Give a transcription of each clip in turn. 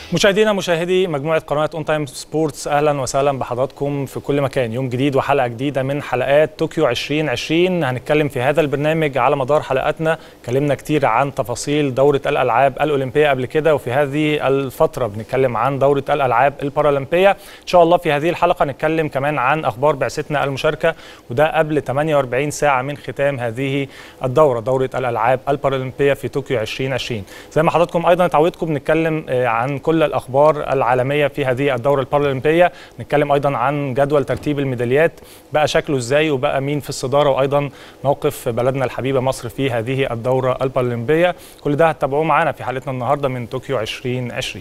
مشاهدينا مشاهدي مجموعه قناه اون تايم سبورتس اهلا وسهلا بحضراتكم في كل مكان يوم جديد وحلقه جديده من حلقات طوكيو 2020 هنتكلم في هذا البرنامج على مدار حلقاتنا اتكلمنا كتير عن تفاصيل دوره الالعاب الاولمبيه قبل كده وفي هذه الفتره بنتكلم عن دوره الالعاب البارالمبيه ان شاء الله في هذه الحلقه نتكلم كمان عن اخبار بعثتنا المشاركه وده قبل 48 ساعه من ختام هذه الدوره دوره الالعاب البارالمبيه في طوكيو 2020 زي ما حضراتكم ايضا اتعودتكم بنتكلم عن كل الاخبار العالميه في هذه الدوره البارالمبيه نتكلم ايضا عن جدول ترتيب الميداليات بقى شكله ازاي وبقى مين في الصداره وايضا موقف بلدنا الحبيبه مصر في هذه الدوره البارالمبيه كل ده هتتابعوه معانا في حلقتنا النهارده من طوكيو 2020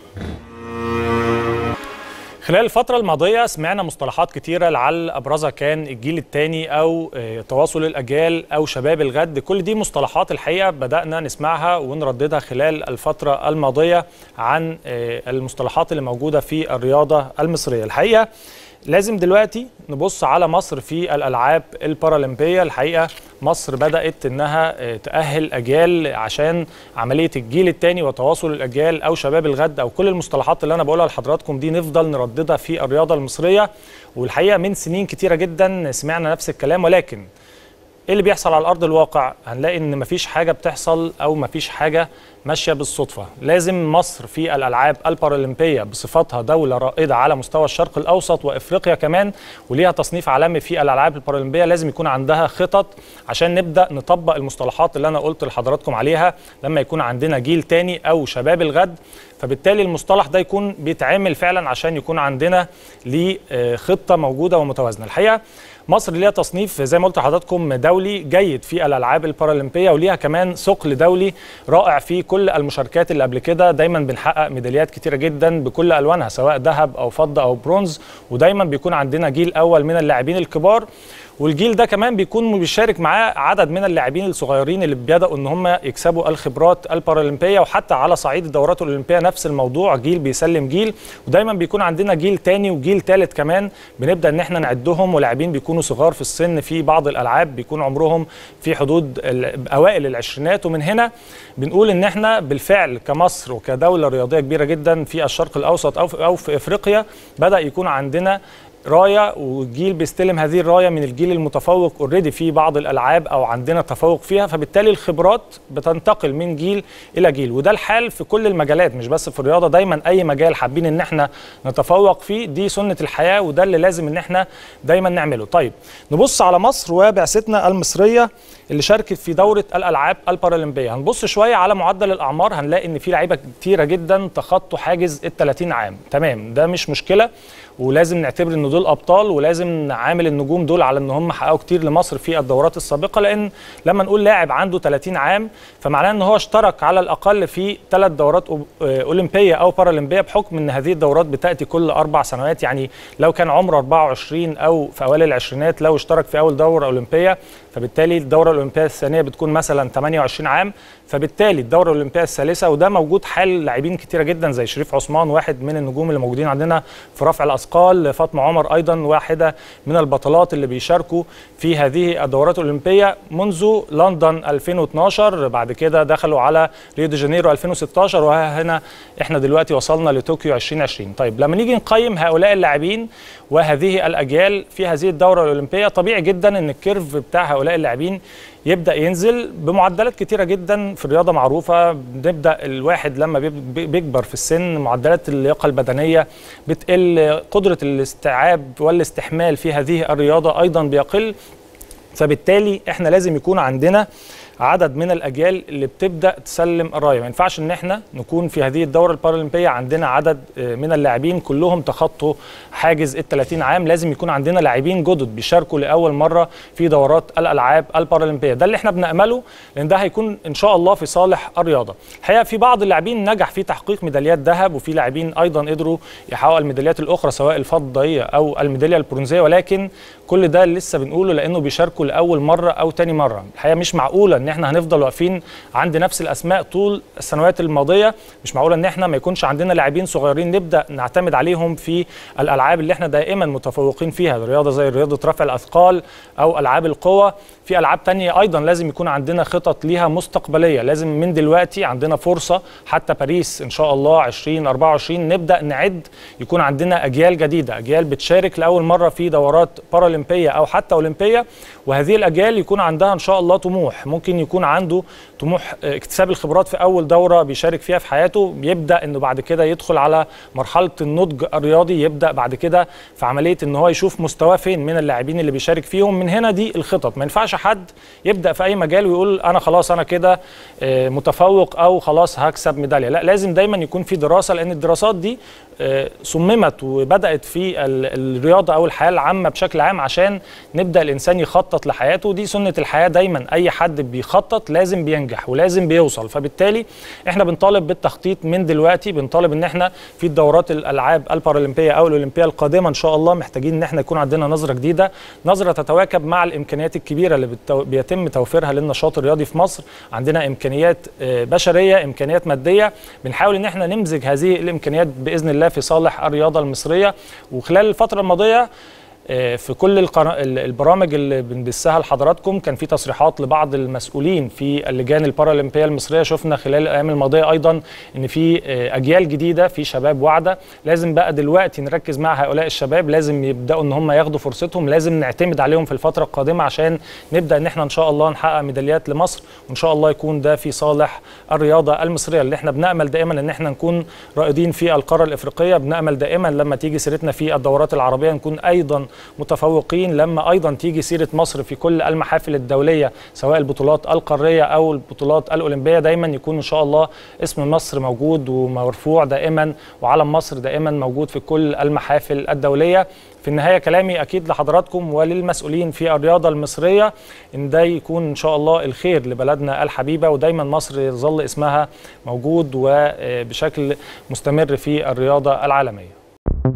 خلال الفترة الماضية سمعنا مصطلحات كتيرة لعل أبرزها كان الجيل الثاني أو تواصل الأجيال أو شباب الغد كل دي مصطلحات الحقيقة بدأنا نسمعها ونرددها خلال الفترة الماضية عن المصطلحات اللي موجودة في الرياضة المصرية الحقيقة لازم دلوقتي نبص على مصر في الالعاب البارالمبيه الحقيقه مصر بدات انها تاهل اجيال عشان عمليه الجيل الثاني وتواصل الاجيال او شباب الغد او كل المصطلحات اللي انا بقولها لحضراتكم دي نفضل نرددها في الرياضه المصريه والحقيقه من سنين كتيره جدا سمعنا نفس الكلام ولكن ايه اللي بيحصل على ارض الواقع هنلاقي ان مفيش حاجه بتحصل او مفيش حاجه ماشيه بالصدفه لازم مصر في الالعاب البارالمبيه بصفتها دوله رائده على مستوى الشرق الاوسط وافريقيا كمان وليها تصنيف عالمي في الالعاب البارالمبيه لازم يكون عندها خطط عشان نبدا نطبق المصطلحات اللي انا قلت لحضراتكم عليها لما يكون عندنا جيل تاني او شباب الغد فبالتالي المصطلح ده يكون بيتعمل فعلا عشان يكون عندنا ليه خطه موجوده ومتوازنه الحقيقه مصر ليها تصنيف زي ما قلت لحضراتكم دولي جيد في الالعاب البارالمبيه وليها كمان ثقل دولي رائع في كل المشاركات اللي قبل كده دايما بنحقق ميداليات كتيره جدا بكل الوانها سواء ذهب او فضه او برونز ودايما بيكون عندنا جيل اول من اللاعبين الكبار والجيل ده كمان بيكون بيشارك معاه عدد من اللاعبين الصغيرين اللي بيبداوا ان هم يكسبوا الخبرات البارالمبيه وحتى على صعيد الدورات الاولمبيه نفس الموضوع جيل بيسلم جيل ودايما بيكون عندنا جيل تاني وجيل ثالث كمان بنبدا ان احنا نعدهم ولاعبين بيكونوا صغار في السن في بعض الالعاب بيكون عمرهم في حدود اوائل العشرينات ومن هنا بنقول ان احنا بالفعل كمصر وكدوله رياضيه كبيره جدا في الشرق الاوسط او في, أو في افريقيا بدا يكون عندنا رايه والجيل بيستلم هذه الرايه من الجيل المتفوق اوريدي في بعض الالعاب او عندنا تفوق فيها فبالتالي الخبرات بتنتقل من جيل الى جيل وده الحال في كل المجالات مش بس في الرياضه دايما اي مجال حابين ان احنا نتفوق فيه دي سنه الحياه وده اللي لازم ان احنا دايما نعمله طيب نبص على مصر وبعثتنا المصريه اللي شاركت في دوره الالعاب البارالمبيه هنبص شويه على معدل الاعمار هنلاقي ان في لعيبه كتيره جدا تخطوا حاجز ال 30 عام تمام ده مش مشكله ولازم نعتبر ان دول ابطال ولازم نعامل النجوم دول على ان هم حققوا كتير لمصر في الدورات السابقه لان لما نقول لاعب عنده 30 عام فمعناه ان هو اشترك على الاقل في ثلاث دورات اولمبيه او بارالمبيه بحكم ان هذه الدورات بتاتي كل اربع سنوات يعني لو كان عمره 24 او في اوائل العشرينات لو اشترك في اول دوره اولمبيه فبالتالي الدوره الاولمبيه الثانيه بتكون مثلا 28 عام فبالتالي الدوره الاولمبيه الثالثه وده موجود حال لاعبين كتيره جدا زي شريف عثمان واحد من النجوم اللي موجودين عندنا في رفع الاثقال فاطمه عمر ايضا واحده من البطلات اللي بيشاركوا في هذه الدورات الاولمبيه منذ لندن 2012 بعد كده دخلوا على ريو دي جانيرو 2016 وهنا احنا دلوقتي وصلنا لطوكيو 2020 طيب لما نيجي نقيم هؤلاء اللاعبين وهذه الاجيال في هذه الدوره الاولمبيه طبيعي جدا ان الكيرف بتاع هؤلاء اللاعبين يبدا ينزل بمعدلات كتيره جدا في الرياضه معروفه بنبدا الواحد لما بيكبر في السن معدلات اللياقه البدنيه بتقل قدره الاستيعاب والاستحمال في هذه الرياضه ايضا بيقل فبالتالي احنا لازم يكون عندنا عدد من الاجيال اللي بتبدا تسلم الرايه ما ينفعش ان احنا نكون في هذه الدوره البارالمبيه عندنا عدد من اللاعبين كلهم تخطوا حاجز ال 30 عام لازم يكون عندنا لاعبين جدد بيشاركوا لاول مره في دورات الالعاب البارالمبيه ده اللي احنا بنامله لان ده هيكون ان شاء الله في صالح الرياضه الحقيقه في بعض اللاعبين نجح في تحقيق ميداليات ذهب وفي لاعبين ايضا قدروا يحققوا الميداليات الاخرى سواء الفضيه او الميداليه البرونزيه ولكن كل ده لسه بنقوله لانه بيشاركوا لاول مره او تاني مره الحقيقه مش معقوله ان احنا هنفضل واقفين عند نفس الاسماء طول السنوات الماضيه مش معقول ان احنا ما يكونش عندنا لاعبين صغيرين نبدا نعتمد عليهم في الالعاب اللي احنا دائما متفوقين فيها الرياضه زي رياضه رفع الاثقال او العاب القوه في العاب تانية ايضا لازم يكون عندنا خطط ليها مستقبليه لازم من دلوقتي عندنا فرصه حتى باريس ان شاء الله 2024 نبدا نعد يكون عندنا اجيال جديده اجيال بتشارك لاول مره في دورات بارالمبيه او حتى اولمبيه وهذه الاجيال يكون عندها ان شاء الله طموح ممكن يكون عنده طموح اكتساب الخبرات في اول دوره بيشارك فيها في حياته يبدا انه بعد كده يدخل على مرحله النضج الرياضي يبدا بعد كده في عمليه ان هو يشوف مستواه فين من اللاعبين اللي بيشارك فيهم من هنا دي الخطط ما ينفعش حد يبدا في اي مجال ويقول انا خلاص انا كده متفوق او خلاص هكسب ميداليه لا لازم دايما يكون في دراسه لان الدراسات دي صممت وبدات في الرياضه او الحياه العامه بشكل عام عشان نبدا الانسان يخطط لحياته دي سنه الحياه دايما اي حد بيخطط لازم بينجح ولازم بيوصل فبالتالي احنا بنطالب بالتخطيط من دلوقتي بنطالب ان احنا في الدورات الالعاب البارالمبيه او الاولمبيه القادمه ان شاء الله محتاجين ان احنا يكون عندنا نظره جديده نظره تتواكب مع الامكانيات الكبيره اللي بيتم توفيرها للنشاط الرياضي في مصر عندنا امكانيات بشريه امكانيات ماديه بنحاول ان احنا نمزج هذه الامكانيات باذن الله في صالح الرياضه المصريه وخلال الفتره الماضيه في كل البرامج اللي بنبثها لحضراتكم كان في تصريحات لبعض المسؤولين في اللجان البارالمبيه المصريه شفنا خلال الايام الماضيه ايضا ان في اجيال جديده في شباب واعده لازم بقى دلوقتي نركز مع هؤلاء الشباب لازم يبداوا ان هم ياخدوا فرصتهم لازم نعتمد عليهم في الفتره القادمه عشان نبدا ان احنا ان شاء الله نحقق ميداليات لمصر وان شاء الله يكون ده في صالح الرياضه المصريه اللي احنا بنامل دائما ان احنا نكون رائدين في القاره الافريقيه بنامل دائما لما تيجي سيرتنا في الدورات العربيه نكون ايضا متفوقين لما ايضا تيجي سيره مصر في كل المحافل الدوليه سواء البطولات القاريه او البطولات الاولمبيه دايما يكون ان شاء الله اسم مصر موجود ومرفوع دائما وعلم مصر دائما موجود في كل المحافل الدوليه في النهايه كلامي اكيد لحضراتكم وللمسؤولين في الرياضه المصريه ان ده يكون ان شاء الله الخير لبلدنا الحبيبه ودايما مصر يظل اسمها موجود وبشكل مستمر في الرياضه العالميه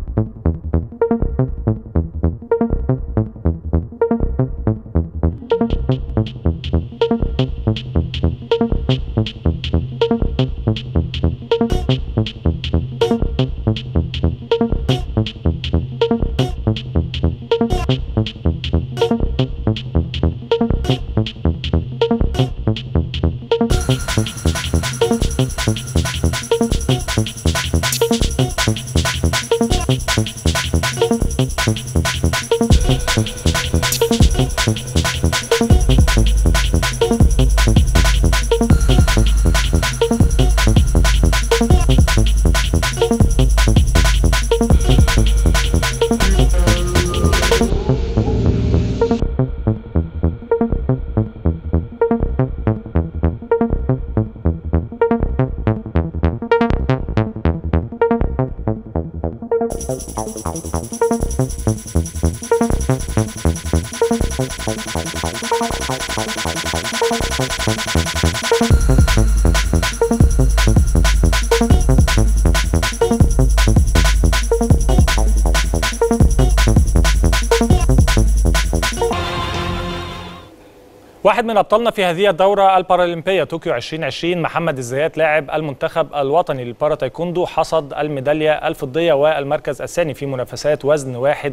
واحد من ابطالنا في هذه الدوره البارالمبيه طوكيو 2020 محمد الزيات لاعب المنتخب الوطني للبارا تايكوندو حصد الميداليه الفضيه والمركز الثاني في منافسات وزن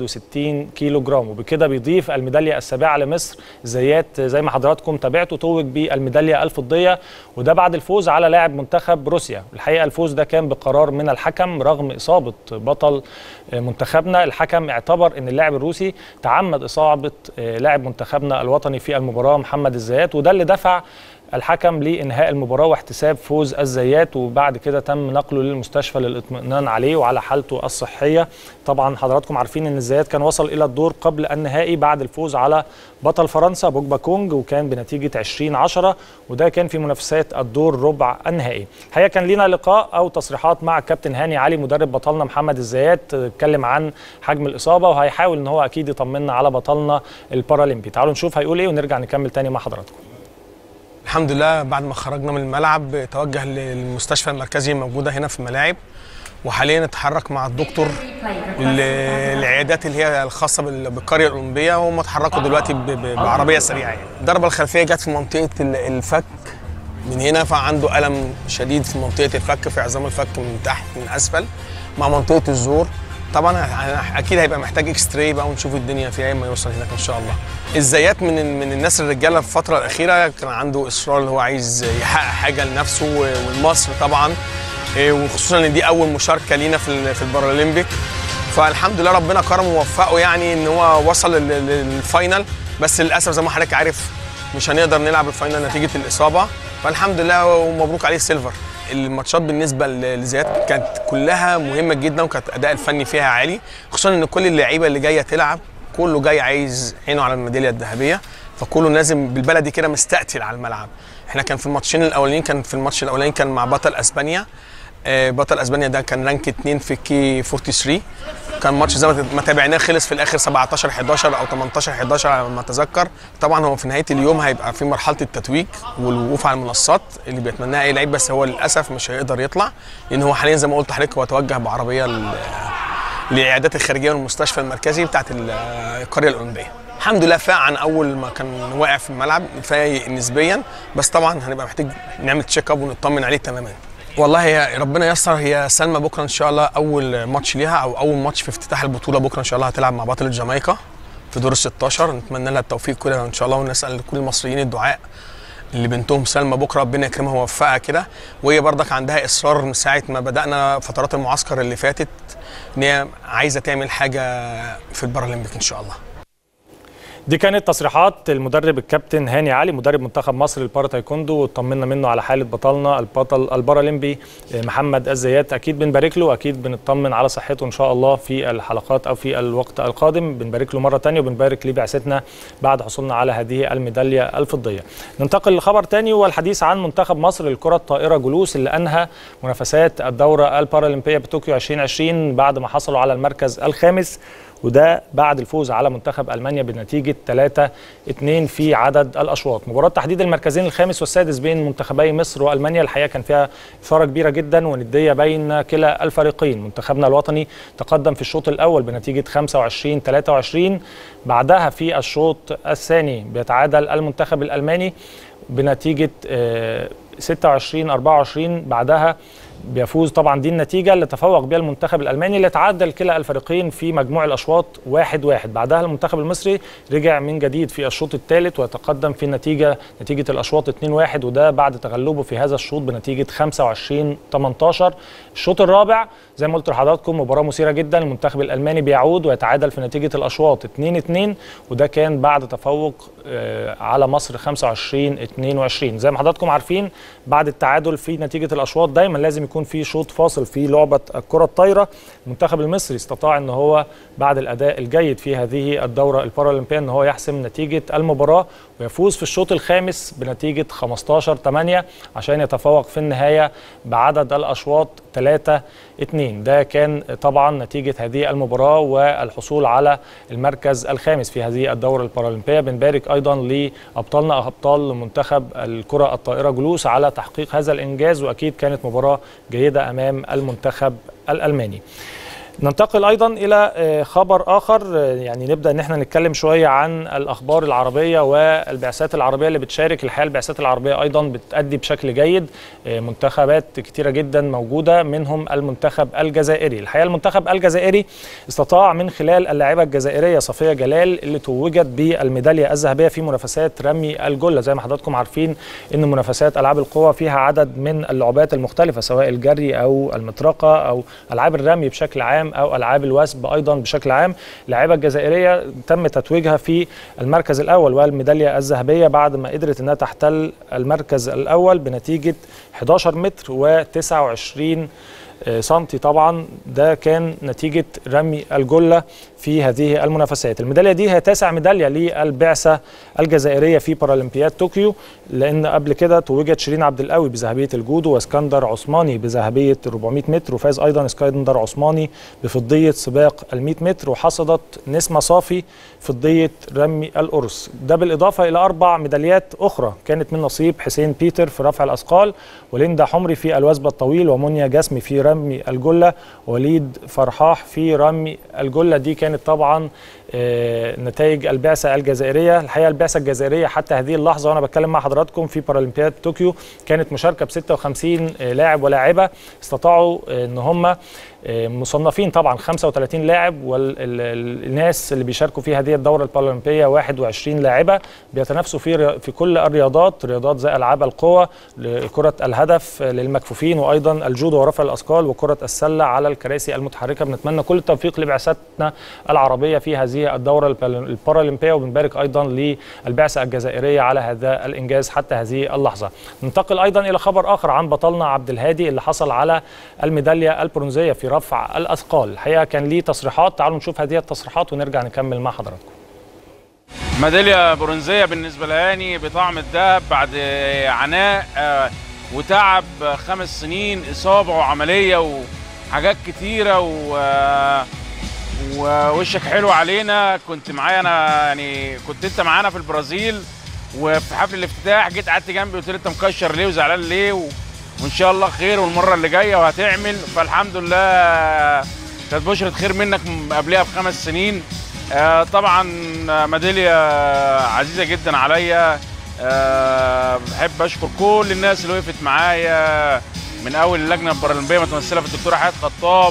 61 كيلو جرام وبكده بيضيف الميداليه السابعه لمصر زيات زي ما حضراتكم تابعتوا توج بالميداليه الفضيه وده بعد الفوز على لاعب منتخب روسيا الحقيقه الفوز ده كان بقرار من الحكم رغم اصابه بطل منتخبنا الحكم اعتبر ان اللاعب الروسي تعمد اصابه لاعب منتخبنا الوطني في المباراه محمد الزيات وده اللي دفع الحكم لانهاء المباراه واحتساب فوز الزيات وبعد كده تم نقله للمستشفى للاطمئنان عليه وعلى حالته الصحيه طبعا حضراتكم عارفين ان الزيات كان وصل الى الدور قبل النهائي بعد الفوز على بطل فرنسا بوجبا كونج وكان بنتيجه 20 10 وده كان في منافسات الدور ربع النهائي الحقيقه كان لينا لقاء او تصريحات مع الكابتن هاني علي مدرب بطلنا محمد الزيات اتكلم عن حجم الاصابه وهيحاول ان هو اكيد يطمنا على بطلنا البارالمبي تعالوا نشوف هيقول ايه ونرجع نكمل تاني مع حضراتكم الحمد لله بعد ما خرجنا من الملعب توجه للمستشفى المركزي الموجوده هنا في الملاعب وحاليا اتحرك مع الدكتور ال- العيادات اللي هي الخاصه بال- بالقريه الاولمبيه وهم اتحركوا دلوقتي ب- ب- بعربيه سريعه يعني الضربه الخلفيه جت في منطقه ال- الفك من هنا فعنده الم شديد في منطقه الفك في عظام الفك من تحت من اسفل مع منطقه الزور طبعا ه- اكيد هيبقى محتاج اكس راي بقى ونشوف الدنيا فيها ايه ما يوصل هناك ان شاء الله الزيات من من الناس الرجاله في الفتره الاخيره كان عنده اصرار اللي هو عايز يحقق حاجه لنفسه و- ولمصر طبعا إيه، وخصوصا ان دي اول مشاركه لينا في ال- في البارالمبيك فالحمد لله ربنا كرمه ووفقه يعني ان هو وصل لل- لل- للفاينل بس للاسف زي ما حضرتك عارف مش هنقدر نلعب الفاينل نتيجه الاصابه فالحمد لله ومبروك عليه السيلفر الماتشات بالنسبه ل- لزياد كانت كلها مهمه جدا وكانت الاداء الفني فيها عالي خصوصا ان كل اللعيبه اللي جايه تلعب كله جاي عايز عينه على الميداليه الذهبيه فكله لازم بالبلدي كده مستقتل على الملعب احنا كان في الماتشين الاولانيين كان في الماتش الاولاني كان مع بطل اسبانيا آه، بطل اسبانيا ده كان رانك 2 في كي 43 كان ماتش زي ما ما تابعناه خلص في الاخر 17 11 او 18 11 على ما اتذكر طبعا هو في نهايه اليوم هيبقى في مرحله التتويج والوقوف على المنصات اللي بيتمناها اي لعيب بس هو للاسف مش هيقدر يطلع لان هو حاليا زي ما قلت لحضرتك هو توجه بعربيه ل- للعيادات الخارجيه والمستشفى المركزي بتاعت ال- القريه الاولمبيه الحمد لله فاق عن اول ما كان واقع في الملعب فايق نسبيا بس طبعا هنبقى محتاج نعمل تشيك اب ونطمن عليه تماما والله هي ربنا ييسر هي سلمى بكره ان شاء الله اول ماتش ليها او اول ماتش في افتتاح البطوله بكره ان شاء الله هتلعب مع بطله جامايكا في دور ال 16 نتمنى لها التوفيق كده ان شاء الله ونسال كل المصريين الدعاء اللي بنتهم سلمى بكره ربنا يكرمها ويوفقها كده وهي برضك عندها اصرار من ساعه ما بدانا فترات المعسكر اللي فاتت ان هي عايزه تعمل حاجه في البارالمبيك ان شاء الله دي كانت تصريحات المدرب الكابتن هاني علي مدرب منتخب مصر للبارا تايكوندو وطمنا منه على حاله بطلنا البطل البارالمبي محمد الزيات اكيد بنبارك له اكيد بنطمن على صحته ان شاء الله في الحلقات او في الوقت القادم بنبارك له مره ثانيه وبنبارك لبعثتنا بعد حصولنا على هذه الميداليه الفضيه ننتقل لخبر ثاني والحديث عن منتخب مصر للكره الطائره جلوس اللي انهى منافسات الدوره البارالمبيه بطوكيو 2020 بعد ما حصلوا على المركز الخامس وده بعد الفوز على منتخب المانيا بنتيجه 3 2 في عدد الاشواط مباراه تحديد المركزين الخامس والسادس بين منتخبي مصر والمانيا الحقيقه كان فيها اثاره كبيره جدا ونديه بين كلا الفريقين منتخبنا الوطني تقدم في الشوط الاول بنتيجه 25 23 بعدها في الشوط الثاني بيتعادل المنتخب الالماني بنتيجه آه، 26 24 بعدها بيفوز طبعا دي النتيجه اللي تفوق بها المنتخب الالماني اللي تعادل كلا الفريقين في مجموع الاشواط 1 1 بعدها المنتخب المصري رجع من جديد في الشوط الثالث ويتقدم في النتيجه نتيجه الاشواط 2 1 وده بعد تغلبه في هذا الشوط بنتيجه 25 18 الشوط الرابع زي ما قلت لحضراتكم مباراه مثيره جدا المنتخب الالماني بيعود ويتعادل في نتيجه الاشواط 2 2 وده كان بعد تفوق آه، على مصر 25 22 زي ما حضراتكم عارفين بعد التعادل في نتيجه الاشواط دايما لازم يكون في شوط فاصل في لعبه الكره الطايره المنتخب المصري استطاع ان هو بعد الاداء الجيد في هذه الدوره البارالمبيه ان هو يحسم نتيجه المباراه ويفوز في الشوط الخامس بنتيجه 15 8 عشان يتفوق في النهايه بعدد الاشواط 3 2 ده كان طبعا نتيجه هذه المباراه والحصول على المركز الخامس في هذه الدوره البارالمبيه بنبارك ايضا لابطالنا ابطال منتخب الكره الطائره جلوس على تحقيق هذا الانجاز واكيد كانت مباراه جيده امام المنتخب الالماني ننتقل ايضا الى آه، خبر اخر آه، يعني نبدا ان احنا نتكلم شويه عن الاخبار العربيه والبعثات العربيه اللي بتشارك الحقيقه البعثات العربيه ايضا بتأدي بشكل جيد آه، منتخبات كتيره جدا موجوده منهم المنتخب الجزائري الحقيقه المنتخب الجزائري استطاع من خلال اللاعبه الجزائريه صفيه جلال اللي توجت بالميداليه الذهبيه في منافسات رمي الجله زي ما حضراتكم عارفين ان منافسات العاب القوى فيها عدد من اللعبات المختلفه سواء الجري او المطرقه او العاب الرمي بشكل عام او العاب الوثب ايضا بشكل عام اللاعبه الجزائريه تم تتويجها في المركز الاول والميداليه الذهبيه بعد ما قدرت انها تحتل المركز الاول بنتيجه 11 متر و29 سنتي طبعا ده كان نتيجة رمي الجلة في هذه المنافسات الميدالية دي هي تاسع ميدالية للبعثة الجزائرية في بارالمبياد طوكيو لأن قبل كده توجت شيرين عبد القوي بذهبية الجودو واسكندر عثماني بذهبية 400 متر وفاز أيضا اسكندر عثماني بفضية سباق ال 100 متر وحصدت نسمة صافي فضية رمي القرص ده بالإضافة إلى أربع ميداليات أخرى كانت من نصيب حسين بيتر في رفع الأثقال وليندا حمري في الوثب الطويل ومنيا جسمي في رمي الجله وليد فرحاح في رمي الجله دي كانت طبعا نتائج البعثه الجزائريه الحقيقه البعثه الجزائريه حتى هذه اللحظه وانا بتكلم مع حضراتكم في بارالمبياد طوكيو كانت مشاركه ب 56 لاعب ولاعبه استطاعوا ان هم مصنفين طبعا 35 لاعب والناس اللي بيشاركوا في هذه الدوره البارالمبيه 21 لاعبه بيتنافسوا في في كل الرياضات رياضات زي العاب القوه كره الهدف للمكفوفين وايضا الجودو ورفع الاثقال وكره السله على الكراسي المتحركه بنتمنى كل التوفيق لبعثتنا العربيه في هذه الدوره البارالمبيه وبنبارك ايضا للبعثه الجزائريه على هذا الانجاز حتى هذه اللحظه ننتقل ايضا الى خبر اخر عن بطلنا عبد الهادي اللي حصل على الميداليه البرونزيه في رفع الاثقال الحقيقه كان ليه تصريحات تعالوا نشوف هذه التصريحات ونرجع نكمل مع حضراتكم ميداليه برونزيه بالنسبه لهاني بطعم الذهب بعد عناء وتعب خمس سنين اصابه وعمليه وحاجات كتيره و ووشك حلو علينا كنت معايا انا يعني كنت انت معانا في البرازيل وفي حفل الافتتاح جيت قعدت جنبي قلت لي انت مكشر ليه وزعلان ليه و... وان شاء الله خير والمره اللي جايه وهتعمل فالحمد لله كانت بشرة خير منك قبلها بخمس سنين آه طبعا ميداليه عزيزه جدا عليا آه بحب اشكر كل الناس اللي وقفت معايا من اول اللجنه البارالمبيه متمثله في الدكتوره حياه خطاب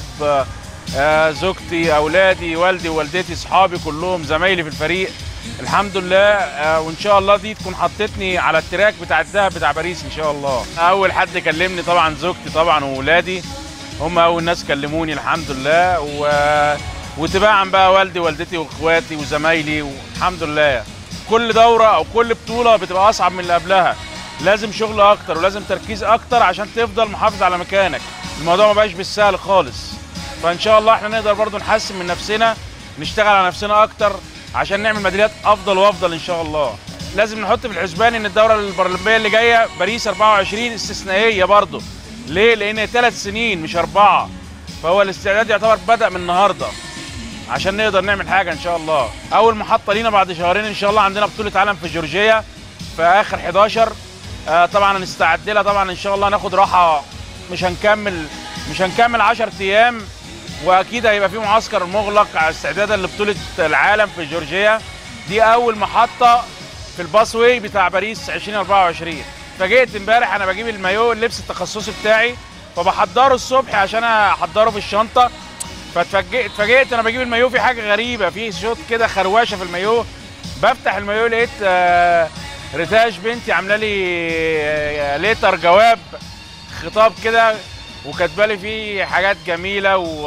آه زوجتي اولادي والدي ووالدتي اصحابي كلهم زمايلي في الفريق الحمد لله آه وان شاء الله دي تكون حطتني على التراك بتاع الذهب بتاع باريس ان شاء الله اول حد كلمني طبعا زوجتي طبعا واولادي هم اول ناس كلموني الحمد لله و... وتباعا بقى والدي ووالدتي واخواتي وزمايلي والحمد لله كل دوره او كل بطوله بتبقى اصعب من اللي قبلها لازم شغل اكتر ولازم تركيز اكتر عشان تفضل محافظ على مكانك الموضوع ما بقاش بالسهل خالص فان شاء الله احنا نقدر برضو نحسن من نفسنا نشتغل على نفسنا اكتر عشان نعمل ميداليات افضل وافضل ان شاء الله لازم نحط في الحسبان ان الدوره البارالمبيه اللي جايه باريس 24 استثنائيه برضو ليه لان ثلاث سنين مش اربعه فهو الاستعداد يعتبر بدا من النهارده عشان نقدر نعمل حاجه ان شاء الله اول محطه لينا بعد شهرين ان شاء الله عندنا بطوله عالم في جورجيا في اخر 11 آه طبعا هنستعد لها طبعا ان شاء الله ناخد راحه مش هنكمل مش هنكمل 10 ايام واكيد هيبقى في معسكر مغلق استعدادا لبطوله العالم في جورجيا دي اول محطه في الباس واي بتاع باريس 2024 فجيت امبارح انا بجيب المايو اللبس التخصصي بتاعي فبحضره الصبح عشان احضره في الشنطه فاتفاجئت اتفاجئت انا بجيب المايو في حاجه غريبه في شوط كده خروشه في المايو بفتح المايو لقيت آه ريتاج بنتي عامله لي آه ليتر جواب خطاب كده وكاتبه لي فيه حاجات جميله و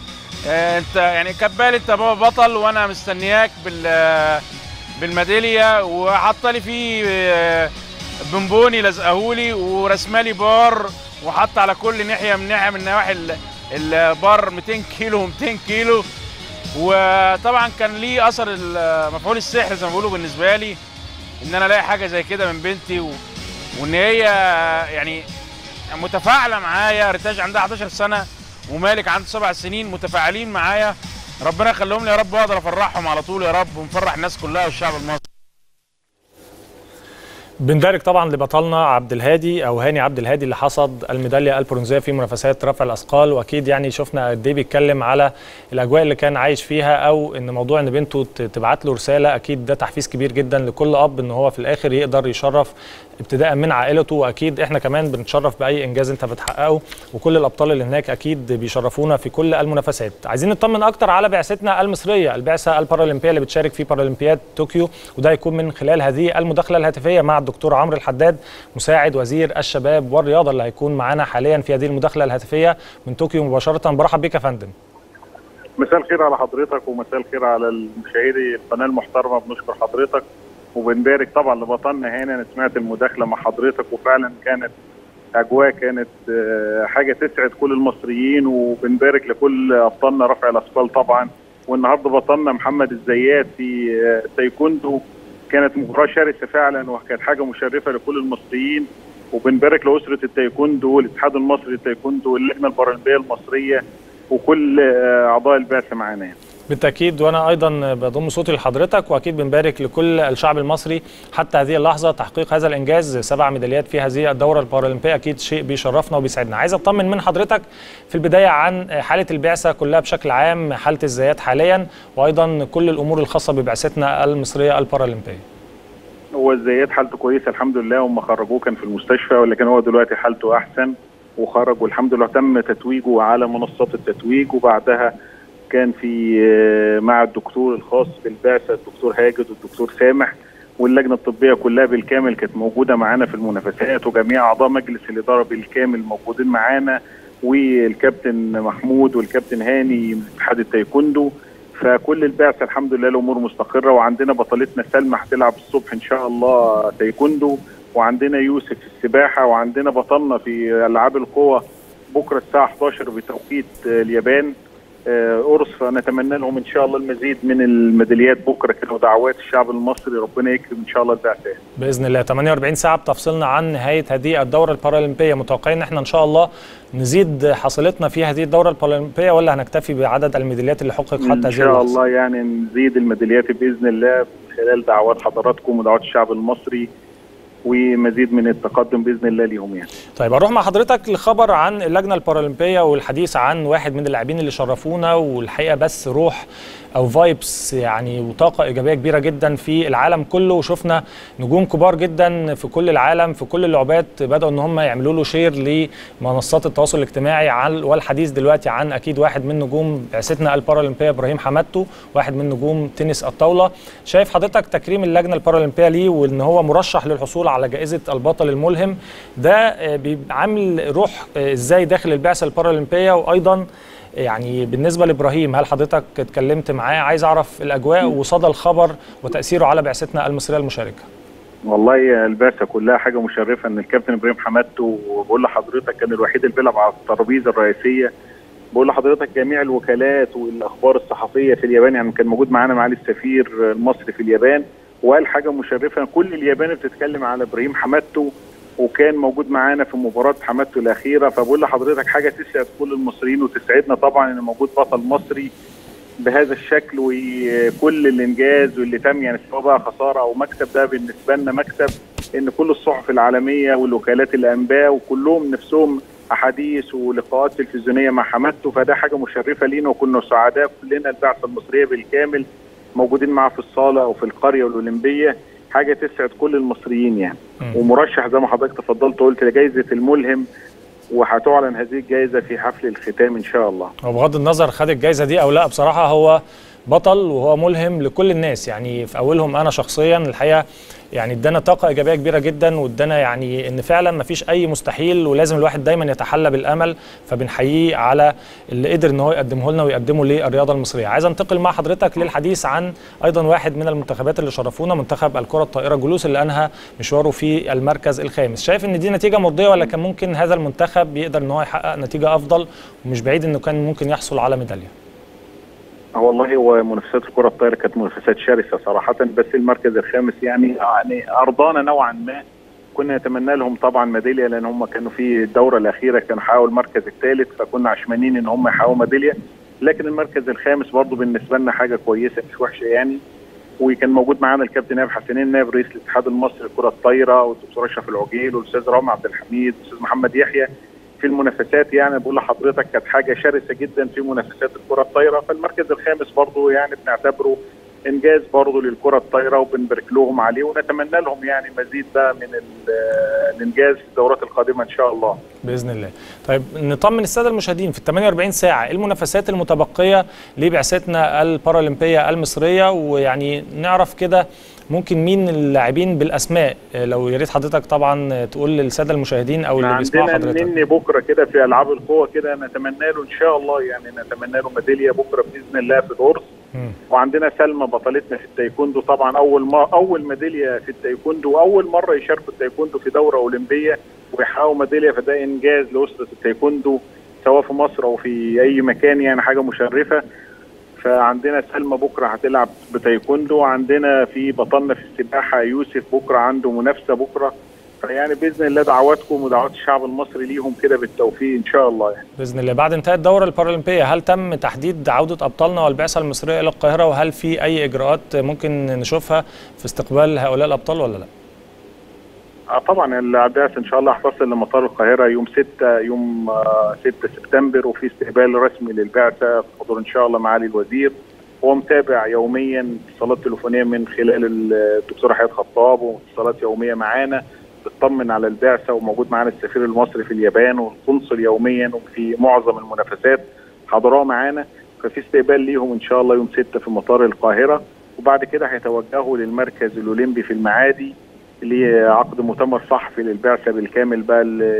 آه انت يعني كاتبه انت بابا بطل وانا مستنياك بال بالميداليه وحاطه لي فيه بونبوني لزقهولي ورسمالي بار وحط على كل ناحيه من ناحيه من نواحي البار 200 كيلو و200 كيلو وطبعا كان ليه اثر مفعول السحر زي ما بيقولوا بالنسبه لي ان انا الاقي حاجه زي كده من بنتي و... وان هي يعني متفاعله معايا ريتاج عندها 11 سنه ومالك عنده سبع سنين متفاعلين معايا ربنا يخليهم لي يا رب واقدر افرحهم على طول يا رب ونفرح الناس كلها والشعب المصري بنبارك طبعا لبطلنا عبد الهادي او هاني عبد الهادي اللي حصد الميداليه البرونزيه في منافسات رفع الاثقال واكيد يعني شفنا قد ايه بيتكلم على الاجواء اللي كان عايش فيها او ان موضوع ان بنته تبعت له رساله اكيد ده تحفيز كبير جدا لكل اب ان هو في الاخر يقدر يشرف ابتداء من عائلته واكيد احنا كمان بنتشرف باي انجاز انت بتحققه وكل الابطال اللي هناك اكيد بيشرفونا في كل المنافسات عايزين نطمن اكتر على بعثتنا المصريه البعثه البارالمبيه اللي بتشارك في بارالمبياد طوكيو وده يكون من خلال هذه المداخله الهاتفيه مع الدكتور عمرو الحداد مساعد وزير الشباب والرياضه اللي هيكون معانا حاليا في هذه المداخله الهاتفيه من طوكيو مباشره برحب بيك يا فندم مساء الخير على حضرتك ومساء الخير على المشاهدي القناه المحترمه بنشكر حضرتك وبنبارك طبعا لبطلنا هنا انا سمعت المداخله مع حضرتك وفعلا كانت اجواء كانت حاجه تسعد كل المصريين وبنبارك لكل ابطالنا رفع الاثقال طبعا والنهارده بطلنا محمد الزيات في تايكوندو كانت مباراه شرسه فعلا وكانت حاجه مشرفه لكل المصريين وبنبارك لاسره التايكوندو والاتحاد المصري للتايكوندو واللجنه البارالمبيه المصريه وكل اعضاء البعثه معانا بالتاكيد وانا ايضا بضم صوتي لحضرتك واكيد بنبارك لكل الشعب المصري حتى هذه اللحظه تحقيق هذا الانجاز سبع ميداليات في هذه الدوره البارالمبيه اكيد شيء بيشرفنا وبيسعدنا عايز اطمن من حضرتك في البدايه عن حاله البعثه كلها بشكل عام حاله الزيات حاليا وايضا كل الامور الخاصه ببعثتنا المصريه البارالمبيه هو الزيات حالته كويسه الحمد لله هم خرجوه كان في المستشفى ولكن هو دلوقتي حالته احسن وخرج والحمد لله تم تتويجه على منصات التتويج وبعدها كان في مع الدكتور الخاص بالبعثه الدكتور هاجد والدكتور سامح واللجنه الطبيه كلها بالكامل كانت موجوده معانا في المنافسات وجميع اعضاء مجلس الاداره بالكامل موجودين معانا والكابتن محمود والكابتن هاني من اتحاد التايكوندو فكل البعثه الحمد لله الامور مستقره وعندنا بطلتنا سلمى هتلعب الصبح ان شاء الله تايكوندو وعندنا يوسف في السباحه وعندنا بطلنا في العاب القوى بكره الساعه 11 بتوقيت اليابان قرص فنتمنى لهم ان شاء الله المزيد من الميداليات بكره كده ودعوات الشعب المصري ربنا يكرم ان شاء الله البعثات باذن الله 48 ساعه بتفصلنا عن نهايه هذه الدوره البارالمبيه متوقعين ان احنا ان شاء الله نزيد حصيلتنا في هذه الدوره البارالمبيه ولا هنكتفي بعدد الميداليات اللي حقق حتى هذه ان شاء الله يعني نزيد الميداليات باذن الله خلال دعوات حضراتكم ودعوات الشعب المصري ومزيد من التقدم باذن الله ليهم يعني. طيب اروح مع حضرتك لخبر عن اللجنه البارالمبيه والحديث عن واحد من اللاعبين اللي شرفونا والحقيقه بس روح او فايبس يعني وطاقه ايجابيه كبيره جدا في العالم كله وشفنا نجوم كبار جدا في كل العالم في كل اللعبات بداوا ان هم يعملوا له شير لمنصات التواصل الاجتماعي عن والحديث دلوقتي عن اكيد واحد من نجوم بعثتنا البارالمبيه ابراهيم حمادتو واحد من نجوم تنس الطاوله شايف حضرتك تكريم اللجنه البارالمبيه ليه وان هو مرشح للحصول على جائزه البطل الملهم ده عامل روح ازاي داخل البعثه البارالمبيه وايضا يعني بالنسبه لابراهيم هل حضرتك اتكلمت معاه عايز اعرف الاجواء وصدى الخبر وتاثيره على بعثتنا المصريه المشاركه والله البعثه كلها حاجه مشرفه ان الكابتن ابراهيم حمادته وبقول لحضرتك كان الوحيد اللي بيلعب على الترابيزه الرئيسيه بقول لحضرتك جميع الوكالات والاخبار الصحفيه في اليابان يعني كان موجود معانا معالي السفير المصري في اليابان وقال حاجه مشرفه كل اليابان بتتكلم على ابراهيم حمادته وكان موجود معانا في مباراه حمادته الاخيره فبقول لحضرتك حاجه تسعد كل المصريين وتسعدنا طبعا ان موجود بطل مصري بهذا الشكل وكل الانجاز واللي تم يعني سواء بقى خساره او مكسب ده بالنسبه لنا مكسب ان كل الصحف العالميه والوكالات الانباء وكلهم نفسهم احاديث ولقاءات تلفزيونيه مع حمادته فده حاجه مشرفه لينا وكنا سعداء كلنا البعثه المصريه بالكامل موجودين معاه في الصاله او في القريه الاولمبيه حاجه تسعد كل المصريين يعني م. ومرشح زي ما حضرتك تفضلت وقلت لجائزه الملهم وهتعلن هذه الجائزه في حفل الختام ان شاء الله. وبغض النظر خد الجائزه دي او لا بصراحه هو بطل وهو ملهم لكل الناس يعني في اولهم انا شخصيا الحقيقه يعني ادانا طاقه ايجابيه كبيره جدا وادانا يعني ان فعلا ما فيش اي مستحيل ولازم الواحد دايما يتحلى بالامل فبنحييه على اللي قدر ان هو يقدمه لنا ويقدمه للرياضه المصريه عايز انتقل مع حضرتك للحديث عن ايضا واحد من المنتخبات اللي شرفونا منتخب الكره الطائره جلوس اللي انهى مشواره في المركز الخامس شايف ان دي نتيجه مرضيه ولا كان ممكن هذا المنتخب يقدر ان هو يحقق نتيجه افضل ومش بعيد انه كان ممكن يحصل على ميداليه والله هو منافسات الكره الطايره كانت منافسات شرسه صراحه بس المركز الخامس يعني يعني ارضانا نوعا ما كنا نتمنى لهم طبعا ميداليه لان هم كانوا في الدوره الاخيره كانوا حققوا المركز الثالث فكنا عشمانين ان هم يحققوا ميداليه لكن المركز الخامس برضه بالنسبه لنا حاجه كويسه مش وحشه يعني وكان موجود معانا الكابتن نائب حسنين نائب رئيس الاتحاد المصري للكره الطايره والدكتور اشرف العجيل والاستاذ رامي عبد الحميد والاستاذ محمد يحيى في المنافسات يعني بقول لحضرتك كانت حاجه شرسه جدا في منافسات الكره الطايره فالمركز الخامس برضه يعني بنعتبره انجاز برضه للكره الطايره وبنبارك لهم عليه ونتمنى لهم يعني مزيد بقى من الانجاز في الدورات القادمه ان شاء الله. باذن الله. طيب نطمن الساده المشاهدين في ال 48 ساعه المنافسات المتبقيه لبعثتنا البارالمبيه المصريه ويعني نعرف كده ممكن مين اللاعبين بالاسماء لو يا ريت حضرتك طبعا تقول للساده المشاهدين او اللي بيسمعوا حضرتك عندنا بكره كده في العاب القوه كده نتمنى له ان شاء الله يعني نتمنى له ميداليه بكره باذن الله في القرص وعندنا سلمى بطلتنا في التايكوندو طبعا اول ما اول ميداليه في التايكوندو واول مره يشاركوا التايكوندو في دوره اولمبيه ويحققوا ميداليه فده انجاز لاسره التايكوندو سواء في مصر او في اي مكان يعني حاجه مشرفه فعندنا سلمى بكره هتلعب بتايكوندو عندنا في بطلنا في السباحه يوسف بكره عنده منافسه بكره فيعني باذن الله دعواتكم ودعوات الشعب المصري ليهم كده بالتوفيق ان شاء الله يعني. باذن الله بعد انتهاء الدوره البارالمبيه هل تم تحديد عوده ابطالنا والبعثه المصريه الى القاهره وهل في اي اجراءات ممكن نشوفها في استقبال هؤلاء الابطال ولا لا؟ آه طبعا البعثه ان شاء الله هتصل لمطار القاهره يوم 6 يوم آه 6 سبتمبر وفي استقبال رسمي للبعثه حضور ان شاء الله معالي الوزير هو متابع يوميا اتصالات تليفونيه من خلال الدكتوره حياه خطاب واتصالات يوميه معانا بتطمن على البعثه وموجود معانا السفير المصري في اليابان والقنصل يوميا وفي معظم المنافسات حضروها معانا ففي استقبال ليهم ان شاء الله يوم 6 في مطار القاهره وبعد كده هيتوجهوا للمركز الاولمبي في المعادي لعقد مؤتمر صحفي للبعثه بالكامل بقى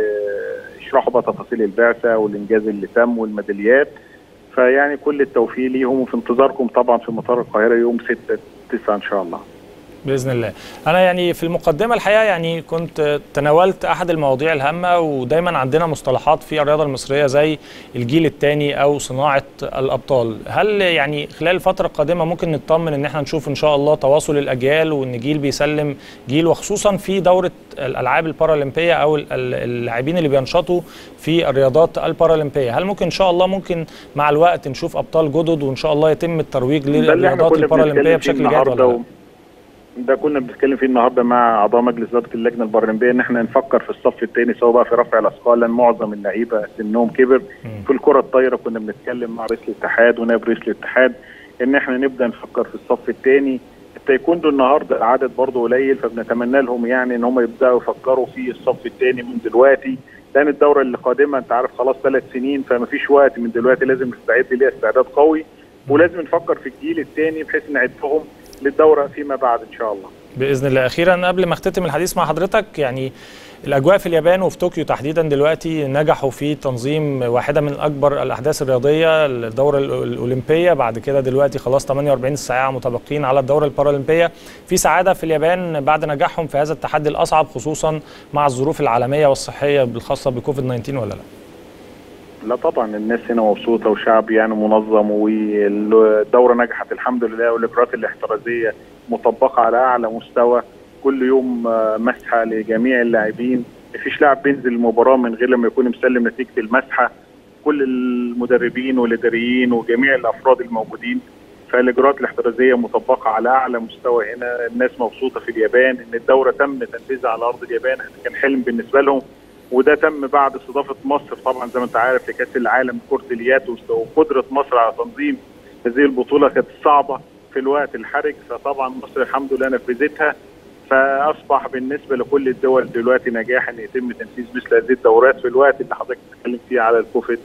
يشرحوا بقى تفاصيل البعثه والانجاز اللي تم والميداليات فيعني كل التوفيق ليهم وفي انتظاركم طبعا في مطار القاهره يوم 6 9 ان شاء الله باذن الله انا يعني في المقدمه الحقيقه يعني كنت تناولت احد المواضيع الهامه ودايما عندنا مصطلحات في الرياضه المصريه زي الجيل الثاني او صناعه الابطال هل يعني خلال الفتره القادمه ممكن نطمن ان احنا نشوف ان شاء الله تواصل الاجيال وان جيل بيسلم جيل وخصوصا في دوره الالعاب البارالمبيه او اللاعبين اللي بينشطوا في الرياضات البارالمبيه هل ممكن ان شاء الله ممكن مع الوقت نشوف ابطال جدد وان شاء الله يتم الترويج للرياضات البارالمبيه بشكل جاد ولا لا ده كنا بنتكلم فيه النهارده مع اعضاء مجلس اداره اللجنه البارالمبيه ان احنا نفكر في الصف الثاني سواء بقى في رفع الاثقال لان معظم اللعيبه سنهم كبر في الكره الطايره كنا بنتكلم مع رئيس الاتحاد ونائب رئيس الاتحاد ان احنا نبدا نفكر في الصف الثاني التايكوندو النهارده العدد برضه قليل فبنتمنى لهم يعني ان هم يبداوا يفكروا في الصف الثاني من دلوقتي لان الدوره اللي قادمه انت عارف خلاص ثلاث سنين فما فيش وقت من دلوقتي لازم نستعد ليها استعداد قوي ولازم نفكر في الجيل الثاني بحيث نعدهم للدوره فيما بعد ان شاء الله. باذن الله اخيرا قبل ما اختتم الحديث مع حضرتك يعني الاجواء في اليابان وفي طوكيو تحديدا دلوقتي نجحوا في تنظيم واحده من اكبر الاحداث الرياضيه الدوره الاولمبيه بعد كده دلوقتي خلاص 48 ساعه متبقين على الدوره البارالمبيه في سعاده في اليابان بعد نجاحهم في هذا التحدي الاصعب خصوصا مع الظروف العالميه والصحيه الخاصه بكوفيد 19 ولا لا؟ لا طبعا الناس هنا مبسوطه وشعب يعني منظم والدوره نجحت الحمد لله والاجراءات الاحترازيه مطبقه على اعلى مستوى كل يوم مسحه لجميع اللاعبين مفيش لاعب بينزل المباراه من غير لما يكون مسلم نتيجه المسحه كل المدربين والاداريين وجميع الافراد الموجودين فالاجراءات الاحترازيه مطبقه على اعلى مستوى هنا الناس مبسوطه في اليابان ان الدوره تم تنفيذها على ارض اليابان كان حلم بالنسبه لهم وده تم بعد استضافه مصر طبعا زي ما انت عارف لكاس العالم كره اليد وقدره مصر على تنظيم هذه البطوله كانت صعبه في الوقت الحرج فطبعا مصر الحمد لله نفذتها فاصبح بالنسبه لكل الدول دلوقتي نجاح ان يتم تنفيذ مثل هذه الدورات في الوقت اللي حضرتك بتتكلم فيه على الكوفيد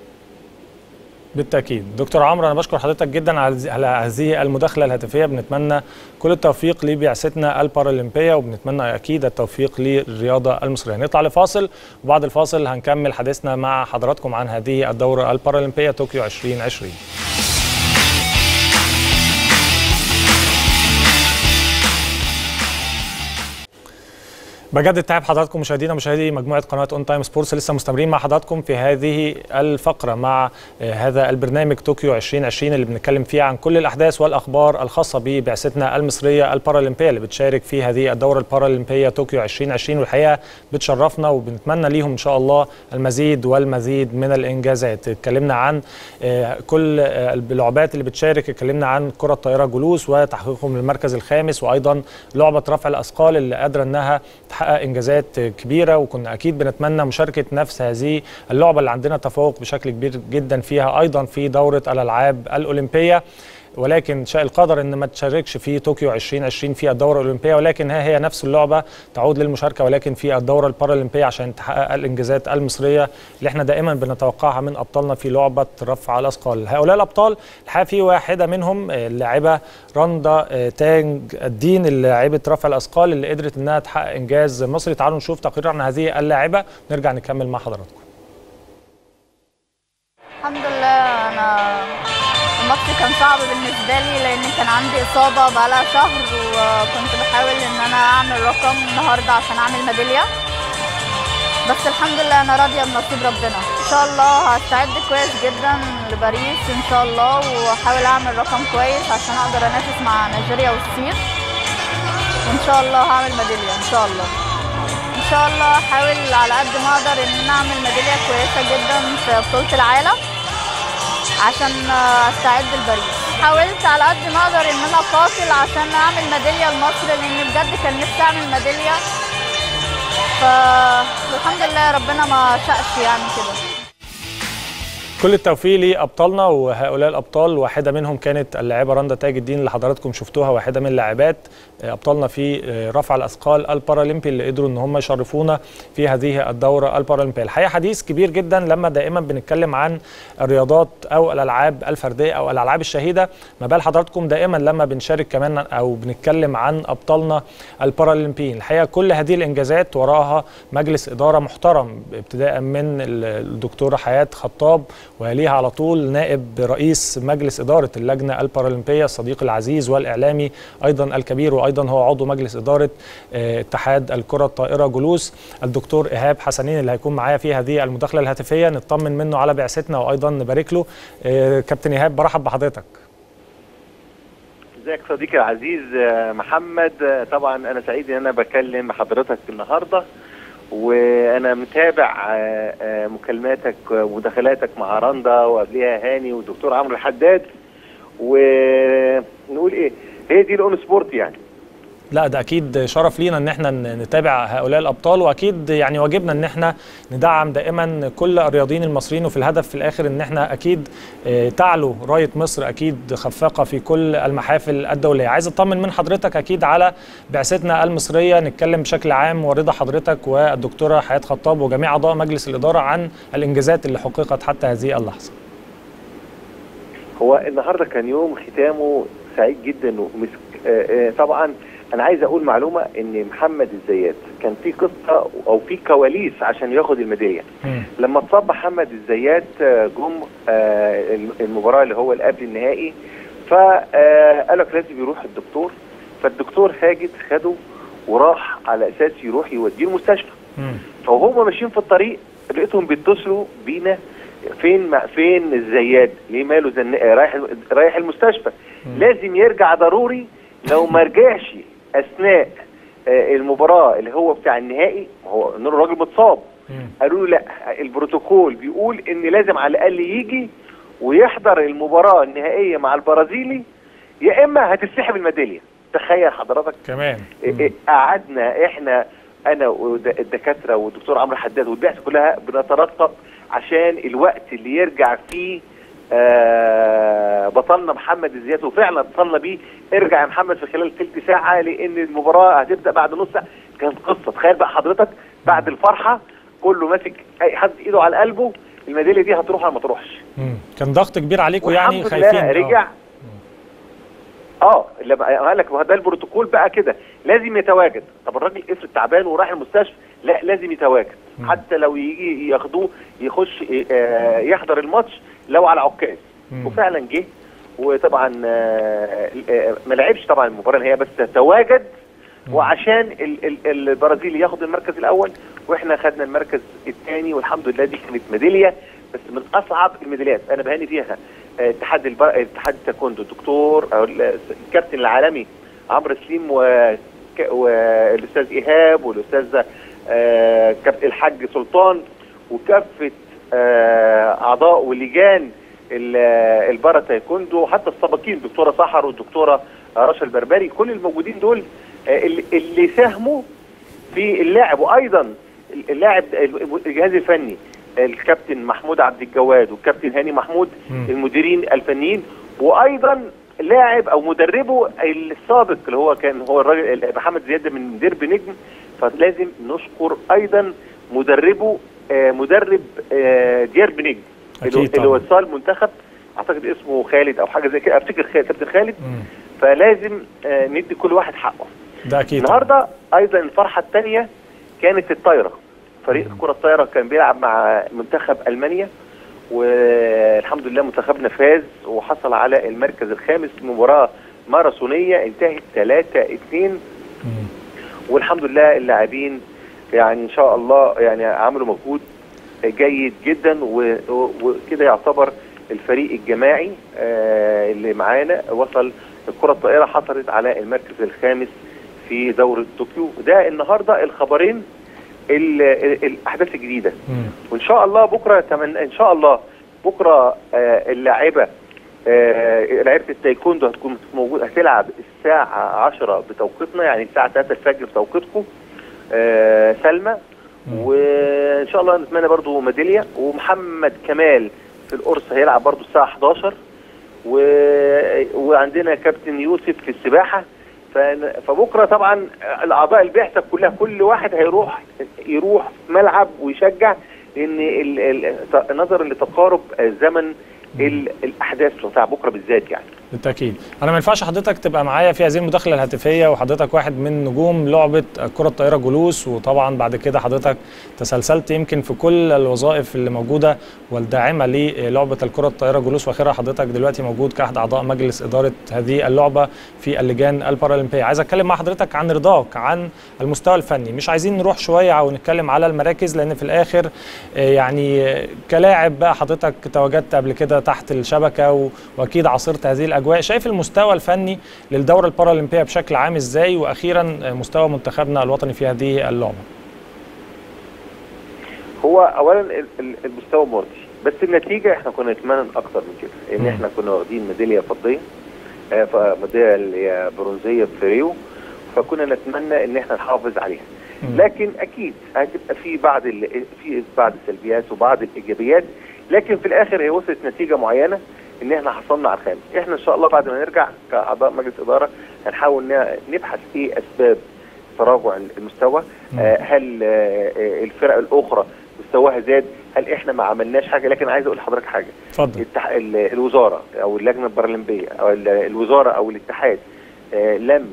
بالتاكيد دكتور عمرو انا بشكر حضرتك جدا على هذه المداخله الهاتفيه بنتمنى كل التوفيق لبعثتنا البارالمبيه وبنتمنى اكيد التوفيق للرياضه المصريه نطلع لفاصل وبعد الفاصل هنكمل حديثنا مع حضراتكم عن هذه الدوره البارالمبيه طوكيو 2020 بجد تعب حضراتكم مشاهدينا ومشاهدي مجموعه قناه اون تايم سبورتس لسه مستمرين مع حضراتكم في هذه الفقره مع هذا البرنامج طوكيو 2020 اللي بنتكلم فيه عن كل الاحداث والاخبار الخاصه ببعثتنا المصريه البارالمبيه اللي بتشارك في هذه الدوره البارالمبيه طوكيو 2020 والحقيقه بتشرفنا وبنتمنى ليهم ان شاء الله المزيد والمزيد من الانجازات اتكلمنا عن كل اللعبات اللي بتشارك اتكلمنا عن كره الطائره جلوس وتحقيقهم للمركز الخامس وايضا لعبه رفع الاثقال اللي قادره انها تحقق انجازات كبيره وكنا اكيد بنتمنى مشاركه نفس هذه اللعبه اللي عندنا تفوق بشكل كبير جدا فيها ايضا في دوره الالعاب الاولمبيه ولكن شاء القدر ان ما تشاركش في طوكيو 2020 في الدوره الاولمبيه ولكن ها هي نفس اللعبه تعود للمشاركه ولكن في الدوره البارالمبيه عشان تحقق الانجازات المصريه اللي احنا دائما بنتوقعها من ابطالنا في لعبه رفع الاثقال هؤلاء الابطال الحقيقه في واحده منهم اللاعبه رندا تانج الدين اللاعبه رفع الاثقال اللي قدرت انها تحقق انجاز مصري تعالوا نشوف تقرير عن هذه اللاعبه ونرجع نكمل مع حضراتكم الحمد لله انا الماتش كان صعب بالنسبه لي لان كان عندي اصابه بقالها شهر وكنت بحاول ان انا اعمل رقم النهارده عشان اعمل ميداليه بس الحمد لله انا راضيه بنصيب ربنا ان شاء الله هستعد كويس جدا لباريس ان شاء الله واحاول اعمل رقم كويس عشان اقدر انافس مع نيجيريا والصين وان شاء الله هعمل ميداليه ان شاء الله ان شاء الله احاول على قد ما اقدر ان انا اعمل ميداليه كويسه جدا في بطوله العالم عشان استعد لباريس حاولت على قد ما اقدر ان انا اقاتل عشان اعمل ميداليه لمصر لان بجد كان نفسي اعمل ميداليه فالحمد لله ربنا ما شاءش يعني كده كل التوفيق لابطالنا وهؤلاء الابطال واحده منهم كانت اللاعبه رندا تاج الدين اللي حضراتكم شفتوها واحده من لاعبات ابطالنا في رفع الاثقال البارالمبي اللي قدروا ان هم يشرفونا في هذه الدوره البارالمبيه الحقيقه حديث كبير جدا لما دائما بنتكلم عن الرياضات او الالعاب الفرديه او الالعاب الشهيده ما بال حضراتكم دائما لما بنشارك كمان او بنتكلم عن ابطالنا البارالمبيين الحقيقه كل هذه الانجازات وراها مجلس اداره محترم ابتداء من الدكتوره حياه خطاب ويليها على طول نائب رئيس مجلس إدارة اللجنة البارالمبية الصديق العزيز والإعلامي أيضا الكبير وأيضا هو عضو مجلس إدارة اتحاد الكرة الطائرة جلوس الدكتور إيهاب حسنين اللي هيكون معايا في هذه المداخلة الهاتفية نطمن منه على بعثتنا وأيضا نبارك له كابتن إيهاب برحب بحضرتك ازيك صديقي العزيز محمد طبعا انا سعيد ان انا بكلم حضرتك النهارده وانا متابع مكالماتك ومداخلاتك مع رندا وقبلها هاني والدكتور عمرو الحداد ونقول ايه هي دي الاون سبورت يعني لا ده اكيد شرف لينا ان احنا نتابع هؤلاء الابطال واكيد يعني واجبنا ان احنا ندعم دائما كل الرياضيين المصريين وفي الهدف في الاخر ان احنا اكيد تعلو رايه مصر اكيد خفاقه في كل المحافل الدوليه عايز اطمن من حضرتك اكيد على بعثتنا المصريه نتكلم بشكل عام ورضا حضرتك والدكتوره حياه خطاب وجميع اعضاء مجلس الاداره عن الانجازات اللي حققت حتى هذه اللحظه هو النهارده كان يوم ختامه سعيد جدا ومسك طبعا انا عايز اقول معلومه ان محمد الزيات كان في قصه او في كواليس عشان ياخد الميداليه لما اتصاب محمد الزيات جم المباراه اللي هو قبل النهائي فقال لك لازم يروح الدكتور فالدكتور هاجد خده وراح على اساس يروح يوديه المستشفى فوهم ماشيين في الطريق لقيتهم بيتصلوا بينا فين فين الزياد ليه ماله زن... رايح رايح المستشفى لازم يرجع ضروري لو ما رجعش اثناء آه المباراه اللي هو بتاع النهائي هو انه الراجل متصاب قالوا له لا البروتوكول بيقول ان لازم على الاقل يجي ويحضر المباراه النهائيه مع البرازيلي يا اما هتسحب الميداليه تخيل حضرتك كمان قعدنا احنا انا والدكاتره والدكتور عمرو حداد والبعثه كلها بنترقب عشان الوقت اللي يرجع فيه آه بطلنا محمد الزيات وفعلا اتصلنا بيه ارجع يا محمد في خلال ثلث ساعه لان المباراه هتبدا بعد نص ساعه كانت قصه تخيل بقى حضرتك بعد الفرحه كله ماسك اي حد ايده على قلبه الميداليه دي هتروح ولا ما تروحش كان ضغط كبير عليكم يعني خايفين رجع اه لما قال لك ده البروتوكول بقى كده لازم يتواجد طب الراجل افرض تعبان وراح المستشفى لا لازم يتواجد مم. حتى لو يجي ياخدوه يخش آه يحضر الماتش لو على عكاز وفعلا جه وطبعا آه آه ما لعبش طبعا المباراه اللي هي بس تواجد وعشان ال ال البرازيل ياخد المركز الاول واحنا خدنا المركز الثاني والحمد لله دي كانت ميداليه بس من اصعب الميداليات انا بهاني فيها اتحاد البر... اتحاد التايكوندو الدكتور او الكابتن العالمي عمرو سليم و... والاستاذ ايهاب والاستاذ آه كابتن الحاج سلطان وكافه آه اعضاء ولجان البارا تايكوندو حتى السابقين الدكتوره سحر والدكتوره رشا البربري كل الموجودين دول آه اللي, اللي ساهموا في اللعب وايضا اللاعب الجهاز الفني الكابتن محمود عبد الجواد والكابتن هاني محمود م. المديرين الفنيين وايضا لاعب او مدربه السابق اللي هو كان هو الراجل محمد زياد من ديربي نجم فلازم نشكر ايضا مدربه آه مدرب آه ديربي نجم اللي هو وصل المنتخب اعتقد اسمه خالد او حاجه زي كده افتكر خالد كابتن خالد م. فلازم آه ندي كل واحد حقه ده اكيد النهارده ايضا الفرحه الثانيه كانت الطايره فريق كرة الطايرة كان بيلعب مع منتخب ألمانيا والحمد لله منتخبنا فاز وحصل على المركز الخامس في مباراة ماراثونية انتهت 3 2 والحمد لله اللاعبين يعني ان شاء الله يعني عملوا مجهود جيد جدا وكده يعتبر الفريق الجماعي اللي معانا وصل الكرة الطائرة حصلت على المركز الخامس في دورة طوكيو ده النهارده الخبرين ال- ال- الاحداث الجديده مم. وان شاء الله بكره تمن ان شاء الله بكره آه، اللاعبه آه، لعيبه التايكوندو هتكون موجوده هتلعب الساعه 10 بتوقيتنا يعني الساعه 3 الفجر بتوقيتكم آه، سلمى وان شاء الله نتمنى برضو ميداليه ومحمد كمال في القرص هيلعب برضو الساعه 11 و... وعندنا كابتن يوسف في السباحه ف... فبكره طبعا الاعضاء البعثه كلها كل واحد هيروح يروح ملعب ويشجع لان ال... ال... نظرا لتقارب زمن ال... الاحداث بتاع بكره بالذات يعني بالتاكيد انا ما ينفعش حضرتك تبقى معايا في هذه المداخله الهاتفيه وحضرتك واحد من نجوم لعبه كره الطائره جلوس وطبعا بعد كده حضرتك تسلسلت يمكن في كل الوظائف اللي موجوده والداعمه للعبه الكره الطائره جلوس واخرها حضرتك دلوقتي موجود كاحد اعضاء مجلس اداره هذه اللعبه في اللجان البارالمبيه عايز اتكلم مع حضرتك عن رضاك عن المستوى الفني مش عايزين نروح شويه او نتكلم على المراكز لان في الاخر آه، يعني آه، كلاعب بقى حضرتك تواجدت قبل كده تحت الشبكه و- واكيد عاصرت هذه الاجواء شايف المستوى الفني للدوره البارالمبيه بشكل عام ازاي واخيرا آه، مستوى منتخبنا الوطني في هذه اللعبه هو اولا ال- ال- المستوى مرضي بس النتيجه احنا كنا نتمنى اكتر من كده ان مم. احنا كنا واخدين ميداليه فضيه آه، ف- ميداليه برونزيه في ريو فكنا نتمنى ان احنا نحافظ عليها مم. لكن اكيد هتبقى في بعض ال- في بعض السلبيات وبعض الايجابيات لكن في الاخر هي وصلت نتيجه معينه ان احنا حصلنا على الخامس احنا ان شاء الله بعد ما نرجع كاعضاء مجلس اداره هنحاول ن- نبحث ايه اسباب تراجع المستوى آه، هل آه، آه، الفرق الاخرى مستواها زاد هل احنا ما عملناش حاجه لكن عايز اقول لحضرتك حاجه اتفضل التح... ال- الوزاره او اللجنه البارالمبيه او ال- الوزاره او الاتحاد آه، لم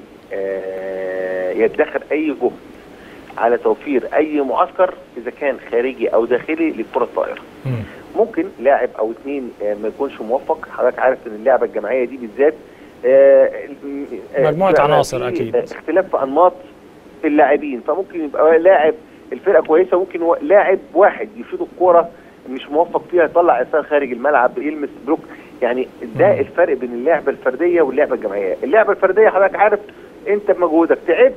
آه، يدخر اي جهد على توفير اي معسكر اذا كان خارجي او داخلي لكره الطائره مم. ممكن لاعب او اثنين ما يكونش موفق حضرتك عارف ان اللعبه الجماعيه دي بالذات آه، آه، مجموعة في- عناصر في أكيد. اختلاف في انماط اللاعبين فممكن يبقى لاعب الفرقه كويسه ممكن و- لاعب واحد يشوط الكوره مش موفق فيها يطلع انسان خارج الملعب يلمس بلوك يعني ده مم. الفرق بين اللعبه الفرديه واللعبه الجماعيه اللعبه الفرديه حضرتك عارف انت بمجهودك تعبت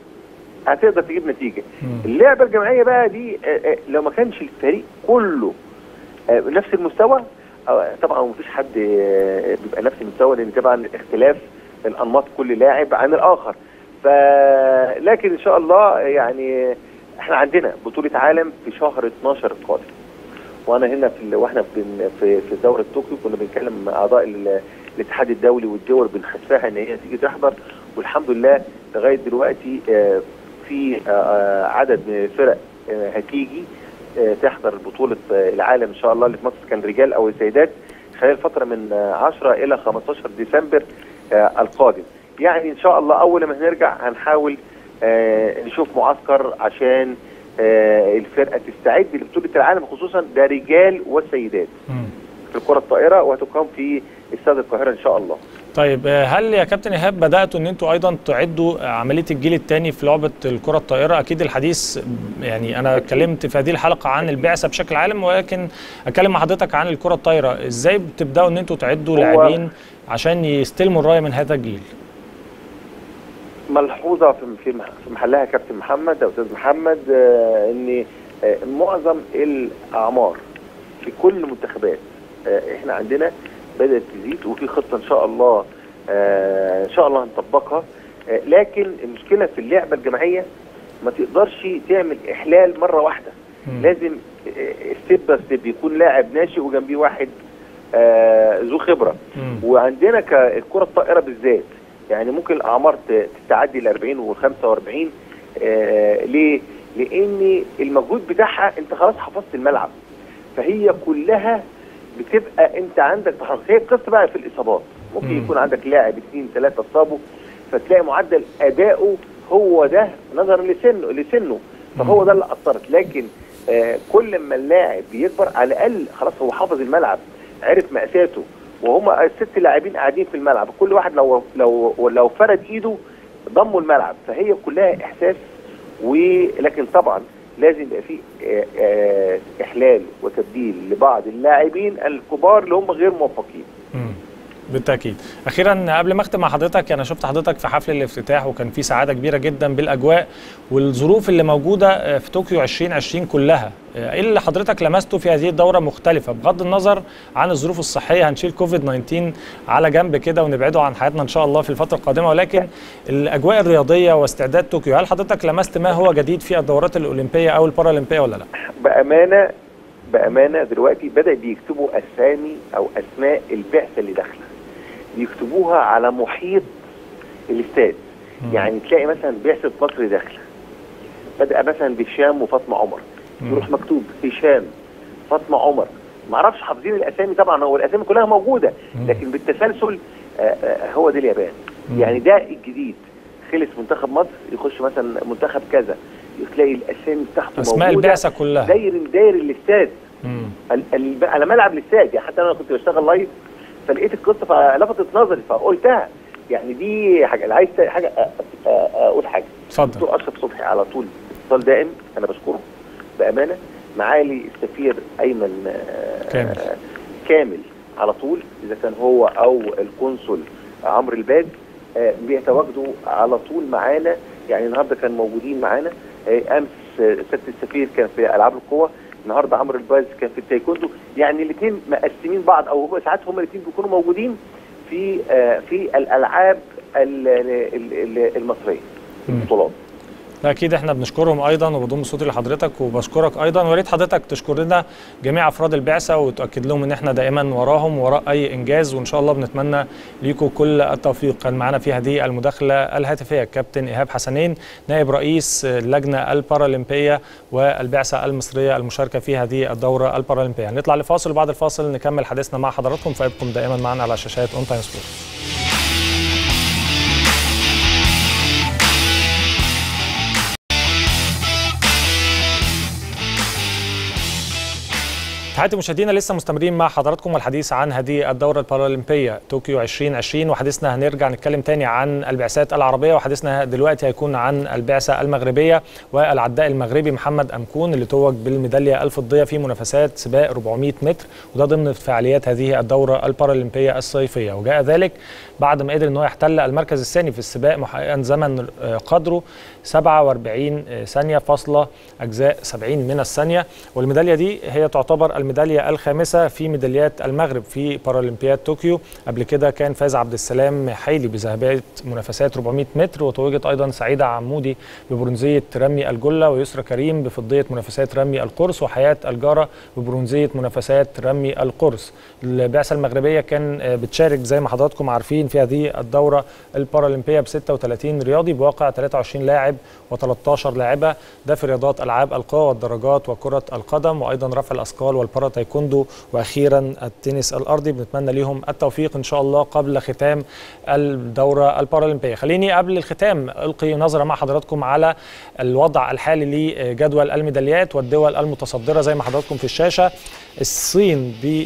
هتقدر تجيب نتيجه مم. اللعبه الجماعيه بقى دي آه، آه، لو ما كانش الفريق كله آه، نفس المستوى آه، طبعا مفيش حد آه، بيبقى نفس المستوى لان طبعا اختلاف الانماط كل لاعب عن الاخر ف لكن ان شاء الله يعني احنا عندنا بطوله عالم في شهر 12 القادم وانا هنا في ال... واحنا بن... في في دوره طوكيو كنا بنتكلم مع اعضاء ال... الاتحاد الدولي والدول بنحثها ان هي تيجي تحضر والحمد لله لغايه دلوقتي آه، في آه، آه، عدد من الفرق آه، هتيجي آه، تحضر بطوله آه، العالم ان شاء الله اللي في مصر كان رجال او سيدات خلال فتره من آه، 10 الى 15 ديسمبر آه، القادم يعني ان شاء الله اول ما هنرجع هنحاول آه، نشوف معسكر عشان آه، الفرقه تستعد لبطوله العالم خصوصا ده رجال وسيدات مم. في الكره الطائره وهتقام في استاد القاهره ان شاء الله طيب آه، هل يا كابتن ايهاب بداتوا ان انتوا ايضا تعدوا آه، عمليه الجيل الثاني في لعبه الكره الطائره اكيد الحديث يعني انا اتكلمت في هذه الحلقه عن البعثه بشكل عام ولكن اتكلم مع حضرتك عن الكره الطائره ازاي بتبداوا ان انتوا تعدوا هو- لاعبين عشان يستلموا الرايه من هذا الجيل ملحوظه في في مح- في محلها يا كابتن محمد او استاذ محمد آه، ان آه، معظم الاعمار في كل المنتخبات آه، احنا عندنا بدات تزيد وفي خطه ان شاء الله آه، ان شاء الله هنطبقها آه، لكن المشكله في اللعبه الجماعيه ما تقدرش تعمل احلال مره واحده مم. لازم ستيب باي ستيب يكون لاعب ناشئ وجنبيه واحد آه، ذو خبره مم. وعندنا كالكره الطائره بالذات يعني ممكن الاعمار ت- تعدي ال 40 وال 45 آه ليه؟ لان المجهود بتاعها انت خلاص حفظت الملعب فهي كلها بتبقى انت عندك تحرك هي القصه بقى في الاصابات ممكن مم. يكون عندك لاعب اثنين ثلاثه اتصابوا فتلاقي معدل اداؤه هو ده نظرا لسنه لسنه فهو ده اللي اثرت لكن آه كل ما اللاعب بيكبر على الاقل خلاص هو حافظ الملعب عرف مقاساته وهم الست لاعبين قاعدين في الملعب كل واحد لو لو لو فرد ايده ضموا الملعب فهي كلها احساس ولكن طبعا لازم يبقى في آه، آه، احلال وتبديل لبعض اللاعبين الكبار اللي هم غير موفقين مم. بالتاكيد اخيرا قبل ما اختم مع حضرتك انا شفت حضرتك في حفل الافتتاح وكان في سعاده كبيره جدا بالاجواء والظروف اللي موجوده في طوكيو 2020 كلها ايه اللي حضرتك لمسته في هذه الدوره مختلفه بغض النظر عن الظروف الصحيه هنشيل كوفيد 19 على جنب كده ونبعده عن حياتنا ان شاء الله في الفتره القادمه ولكن الاجواء الرياضيه واستعداد طوكيو هل حضرتك لمست ما هو جديد في الدورات الاولمبيه او البارالمبيه ولا لا بامانه بامانه دلوقتي بدا بيكتبوا اسامي او اسماء البعثه اللي داخله بيكتبوها على محيط الاستاد يعني تلاقي مثلا بعثه مصر داخله بدا مثلا بهشام وفاطمه عمر يروح مكتوب هشام فاطمه عمر ما اعرفش حافظين الاسامي طبعا هو الاسامي كلها موجوده لكن بالتسلسل آه، آه، هو ده اليابان يعني ده الجديد خلص منتخب مصر يخش مثلا منتخب كذا تلاقي الاسامي بتاعته اسماء موجوده البعثه كلها داير داير الاستاد مم. ال- ال- على ملعب الاستاد يعني حتى انا كنت بشتغل لايف فلقيت القصه فلفتت نظري فقلتها يعني دي حاجه اللي عايز ت- حاجه أ- أ- اقول حاجه اتفضل دكتور اشرف صبحي على طول اتصال دائم انا بشكره بامانه معالي السفير ايمن آه، كامل. آه، كامل على طول اذا كان هو او القنصل عمرو الباج آه، بيتواجدوا على طول معانا يعني النهارده كانوا موجودين معانا آه، امس آه، سياده السفير كان في العاب القوى النهارده عمرو الباز كان في التايكوندو يعني الاثنين مقسمين بعض او هو ساعات هم الاثنين بيكونوا موجودين في آه، في الالعاب ال- ال- ال- المصريه البطولات لا اكيد احنا بنشكرهم ايضا وبضم صوتي لحضرتك وبشكرك ايضا ويا ريت حضرتك تشكر لنا جميع افراد البعثه وتاكد لهم ان احنا دائما وراهم وراء اي انجاز وان شاء الله بنتمنى ليكم كل التوفيق كان معنا في هذه المداخله الهاتفيه الكابتن ايهاب حسنين نائب رئيس اللجنه البارالمبيه والبعثه المصريه المشاركه في هذه الدوره البارالمبيه هنطلع لفاصل وبعد الفاصل نكمل حديثنا مع حضراتكم فابقوا دائما معنا على شاشات اون تايم سبورت تحياتي مشاهدينا لسه مستمرين مع حضراتكم والحديث عن هذه الدورة البارالمبية طوكيو 2020 وحديثنا هنرجع نتكلم تاني عن البعثات العربية وحديثنا دلوقتي هيكون عن البعثة المغربية والعداء المغربي محمد أمكون اللي توج بالميدالية الفضية في منافسات سباق 400 متر وده ضمن فعاليات هذه الدورة البارالمبية الصيفية وجاء ذلك بعد ما قدر ان هو يحتل المركز الثاني في السباق محققا زمن آه، قدره 47 ثانية فاصلة أجزاء 70 من الثانية والميدالية دي هي تعتبر الميدالية الخامسة في ميداليات المغرب في بارالمبياد طوكيو قبل كده كان فاز عبد السلام حيلي بذهبية منافسات 400 متر وتوجت أيضا سعيدة عمودي ببرونزية رمي الجلة ويسرى كريم بفضية منافسات رمي القرص وحياة الجارة ببرونزية منافسات رمي القرص البعثة المغربية كان آه، بتشارك زي ما حضراتكم عارفين في هذه الدورة البارالمبية ب 36 رياضي بواقع 23 لاعب و13 لاعبة ده في رياضات ألعاب القوى والدراجات وكرة القدم وأيضا رفع الأثقال والبارا تايكوندو وأخيرا التنس الأرضي بنتمنى ليهم التوفيق إن شاء الله قبل ختام الدورة البارالمبية خليني قبل الختام ألقي نظرة مع حضراتكم على الوضع الحالي لجدول الميداليات والدول المتصدرة زي ما حضراتكم في الشاشة الصين ب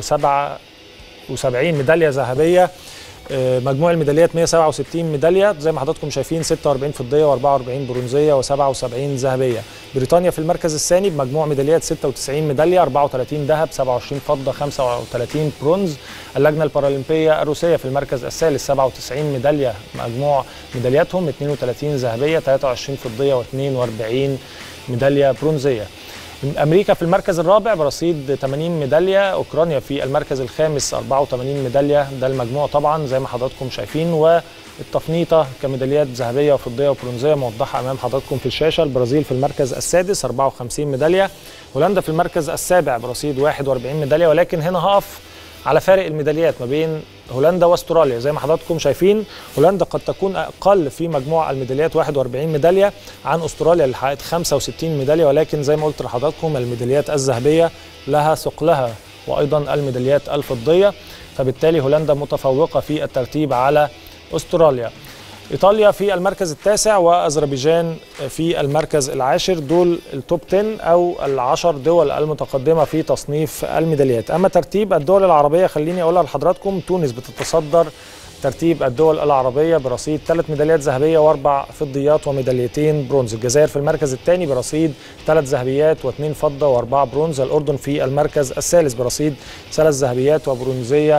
77 ميدالية ذهبية آه، مجموع الميداليات 167 ميداليه زي ما حضراتكم شايفين 46 فضيه و44 برونزيه و77 ذهبيه بريطانيا في المركز الثاني بمجموع ميداليات 96 ميداليه 34 ذهب 27 فضه 35 برونز اللجنه البارالمبيه الروسيه في المركز الثالث 97 ميداليه مجموع ميدالياتهم 32 ذهبيه 23 فضيه و42 ميداليه برونزيه امريكا في المركز الرابع برصيد 80 ميداليه اوكرانيا في المركز الخامس 84 ميداليه ده المجموع طبعا زي ما حضراتكم شايفين والتفنيطه كميداليات ذهبيه وفضيه وبرونزيه موضحه امام حضراتكم في الشاشه البرازيل في المركز السادس 54 ميداليه هولندا في المركز السابع برصيد 41 ميداليه ولكن هنا هقف على فارق الميداليات ما بين هولندا واستراليا زي ما حضراتكم شايفين هولندا قد تكون اقل في مجموع الميداليات 41 ميداليه عن استراليا اللي حققت 65 ميداليه ولكن زي ما قلت لحضراتكم الميداليات الذهبيه لها ثقلها وايضا الميداليات الفضيه فبالتالي هولندا متفوقه في الترتيب على استراليا ايطاليا في المركز التاسع واذربيجان في المركز العاشر دول التوب 10 او العشر دول المتقدمه في تصنيف الميداليات اما ترتيب الدول العربيه خليني اقولها لحضراتكم تونس بتتصدر ترتيب الدول العربية برصيد ثلاث ميداليات ذهبية وأربع فضيات وميداليتين برونز الجزائر في المركز الثاني برصيد ثلاث ذهبيات واثنين فضة وأربعة برونز الأردن في المركز الثالث برصيد ثلاث ذهبيات وبرونزية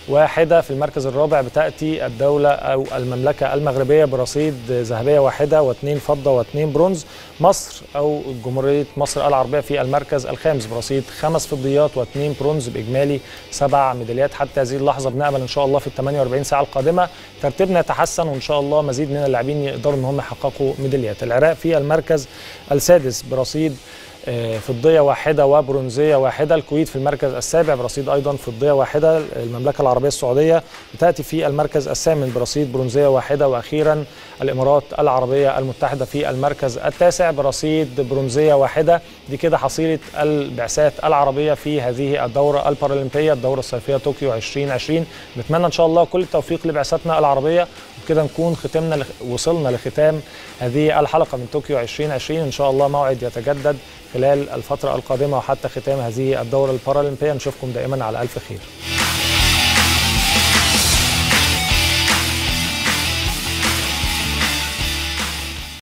واحدة في المركز الرابع بتأتي الدولة أو المملكة المغربية برصيد ذهبية واحدة واثنين فضة واثنين برونز مصر أو جمهورية مصر العربية في المركز الخامس برصيد خمس فضيات واثنين برونز بإجمالي سبع ميداليات حتى هذه اللحظة بنأمل إن شاء الله في ال 48 ساعة القادمة ترتيبنا يتحسن وإن شاء الله مزيد من اللاعبين يقدروا إن هم يحققوا ميداليات العراق في المركز السادس برصيد آه، فضيه واحده وبرونزيه واحده الكويت في المركز السابع برصيد ايضا فضيه واحده المملكه العربيه السعوديه بتاتي في المركز الثامن برصيد برونزيه واحده واخيرا الامارات العربيه المتحده في المركز التاسع برصيد برونزيه واحده دي كده حصيله البعثات العربيه في هذه الدوره البارالمبيه الدوره الصيفيه طوكيو 2020 نتمنى ان شاء الله كل التوفيق لبعثتنا العربيه وبكده نكون ختمنا لخ... وصلنا لختام هذه الحلقه من طوكيو 2020 ان شاء الله موعد يتجدد خلال الفتره القادمه وحتى ختام هذه الدوره البارالمبيه نشوفكم دائما على الف خير